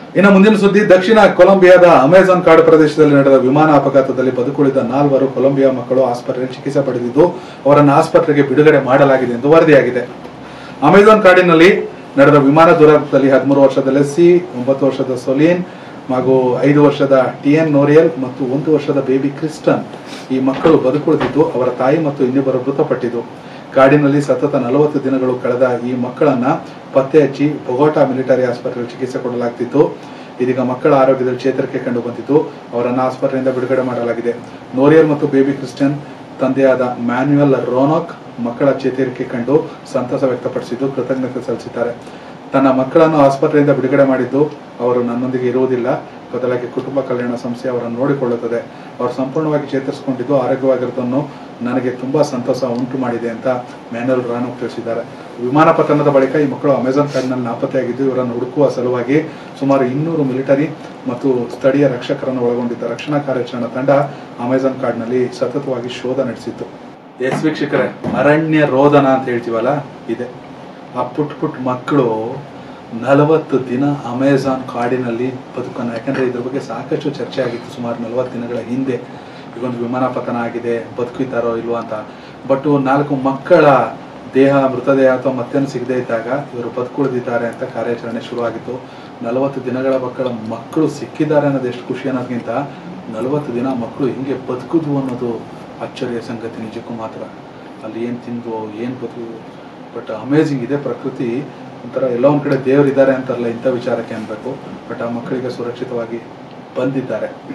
ಇನ್ನು ಮುಂದಿನ ಸುದ್ದಿ ದಕ್ಷಿಣ ಕೊಲಂಬಿಯಾದ ಅಮೆಜಾನ್ ಕಾಡು ಪ್ರದೇಶದಲ್ಲಿ ನಡೆದ ವಿಮಾನ ಅಪಘಾತದಲ್ಲಿ ಬದುಕುಳಿದ ನಾಲ್ವರು ಕೊಲಂಬಿಯಾ ಮಕ್ಕಳು ಆಸ್ಪತ್ರೆಯಲ್ಲಿ ಚಿಕಿತ್ಸೆ ಪಡೆದಿದ್ದು ಅವರನ್ನು ಆಸ್ಪತ್ರೆಗೆ ಬಿಡುಗಡೆ ಮಾಡಲಾಗಿದೆ ಎಂದು ವರದಿಯಾಗಿದೆ ಅಮೆಜಾನ್ ಕಾಡಿನಲ್ಲಿ ನಡೆದ ವಿಮಾನ ದುರಂತದಲ್ಲಿ ಹದಿಮೂರು ವರ್ಷದ ಲೆಸ್ಸಿ ಒಂಬತ್ತು ವರ್ಷದ ಸೊಲೀನ್ ಹಾಗೂ ಐದು ವರ್ಷದ ಟಿ ಎನ್ ನೋರಿಯಲ್ ಮತ್ತು ಒಂದು ವರ್ಷದ ಬೇಬಿ ಕ್ರಿಸ್ಟನ್ ಈ ಮಕ್ಕಳು ಬದುಕುಳಿದಿದ್ದು ಅವರ ತಾಯಿ ಮತ್ತು ಇನ್ನಿಬ್ಬರು ಮೃತಪಟ್ಟಿದ್ದು ಕಾಡಿನಲ್ಲಿ ಸತತ ನಲವತ್ತು ದಿನಗಳು ಕಳೆದ ಈ ಮಕ್ಕಳನ್ನ ಪತ್ತೆ ಹಚ್ಚಿ ಬೊಗೋಟಾ ಮಿಲಿಟರಿ ಆಸ್ಪತ್ರೆಯಲ್ಲಿ ಚಿಕಿತ್ಸೆ ಕೊಡಲಾಗ್ತಿತ್ತು ಇದೀಗ ಮಕ್ಕಳ ಆರೋಗ್ಯದಲ್ಲಿ ಚೇತರಿಕೆ ಕಂಡು ಬಂದಿದ್ದು ಅವರನ್ನು ಆಸ್ಪತ್ರೆಯಿಂದ ಬಿಡುಗಡೆ ಮಾಡಲಾಗಿದೆ ನೋರಿಯಲ್ ಮತ್ತು ಬೇಬಿ ಕ್ರಿಸ್ಟಿಯನ್ ತಂದೆಯಾದ ಮ್ಯಾನ್ಯುಯಲ್ ರೋನಾಕ್ ಮಕ್ಕಳ ಚೇತರಿಕೆ ಕಂಡು ಸಂತಸ ವ್ಯಕ್ತಪಡಿಸಿದ್ದು ಕೃತಜ್ಞತೆ ಸಲ್ಲಿಸಿದ್ದಾರೆ ತನ್ನ ಮಕ್ಕಳನ್ನು ಆಸ್ಪತ್ರೆಯಿಂದ ಬಿಡುಗಡೆ ಮಾಡಿದ್ದು ಅವರು ನನ್ನೊಂದಿಗೆ ಇರುವುದಿಲ್ಲ ಬದಲಾಗಿ ಕುಟುಂಬ ಕಲ್ಯಾಣ ಸಂಸ್ಥೆ ಅವರನ್ನು ನೋಡಿಕೊಳ್ಳುತ್ತದೆ ಅವರು ಸಂಪೂರ್ಣವಾಗಿ ಚೇತರಿಸಿಕೊಂಡಿದ್ದು ಆರೋಗ್ಯವಾಗಿರುವುದನ್ನು ನನಗೆ ತುಂಬಾ ಸಂತೋಷ ಉಂಟು ಮಾಡಿದೆ ಅಂತ ಮ್ಯಾನುಯಲ್ ರಾನೋಕ್ ತಿಳಿಸಿದ್ದಾರೆ ವಿಮಾನ ಪತನದ ಬಳಿಕ ಈ ಮಕ್ಕಳು ಅಮೆಜಾನ್ ಕಾಡಿನಲ್ಲಿ ನಾಪತ್ತೆಯಾಗಿದ್ದು ಇವರನ್ನು ಹುಡುಕುವ ಸಲುವಾಗಿ ಸುಮಾರು ಇನ್ನೂರು ಮಿಲಿಟರಿ ಮತ್ತು ಸ್ಥಳೀಯ ರಕ್ಷಕರನ್ನು ಒಳಗೊಂಡಿದ್ದ ರಕ್ಷಣಾ ಕಾರ್ಯಾಚರಣಾ ತಂಡ ಅಮೆಜಾನ್ ಕಾಡಿನಲ್ಲಿ ಸತತವಾಗಿ ಶೋಧ ನಡೆಸಿತ್ತು ಎಸ್ ವೀಕ್ಷಕರೇ ಅರಣ್ಯ ರೋದನ ಅಂತ ಹೇಳ್ತೀವಲ್ಲ ಇದೆ ಆ ಪುಟ್ ಪುಟ್ ಮಕ್ಕಳು ನಲವತ್ತು ದಿನ ಅಮೆಜಾನ್ ಕಾಡಿನಲ್ಲಿ ಬದುಕನ್ನು ಯಾಕಂದ್ರೆ ಇದ್ರ ಬಗ್ಗೆ ಸಾಕಷ್ಟು ಚರ್ಚೆ ಆಗಿತ್ತು ಸುಮಾರು ನಲವತ್ತು ದಿನಗಳ ಹಿಂದೆ ಈಗೊಂದು ವಿಮಾನ ಪತನ ಆಗಿದೆ ಬದುಕಿದ್ದಾರೋ ಇಲ್ವೋ ಅಂತ ಬಟ್ ನಾಲ್ಕು ಮಕ್ಕಳ ದೇಹ ಮೃತದೇಹ ಅಥವಾ ಮತ್ತೇನು ಸಿಗದೇ ಇದ್ದಾಗ ಇವರು ಬದುಕುಳಿದಿದ್ದಾರೆ ಅಂತ ಕಾರ್ಯಾಚರಣೆ ಶುರುವಾಗಿತ್ತು ನಲವತ್ತು ದಿನಗಳ ಮಕ್ಕಳ ಮಕ್ಕಳು ಸಿಕ್ಕಿದ್ದಾರೆ ಅನ್ನೋದು ಎಷ್ಟು ಖುಷಿ ಅನ್ನೋದಕ್ಕಿಂತ ನಲವತ್ತು ದಿನ ಮಕ್ಕಳು ಹಿಂಗೆ ಬದುಕುದು ಅನ್ನೋದು ಅಚ್ಚರಿಯ ಸಂಗತಿ ನಿಜಕ್ಕೂ ಮಾತ್ರ ಅಲ್ಲಿ ಏನು ತಿಂದು ಏನು ಬದುಕು ಬಟ್ ಅಮೇಝಿಂಗ್ ಇದೆ ಪ್ರಕೃತಿ ಒಂಥರ ಎಲ್ಲೋ ಒಂದು ಕಡೆ ದೇವರಿದ್ದಾರೆ ಅಂತಾರಲ್ಲ ಇಂಥ ವಿಚಾರಕ್ಕೆ ಅನ್ಬೇಕು ಬಟ್ ಆ ಮಕ್ಕಳಿಗೆ ಸುರಕ್ಷಿತವಾಗಿ ಬಂದಿದ್ದಾರೆ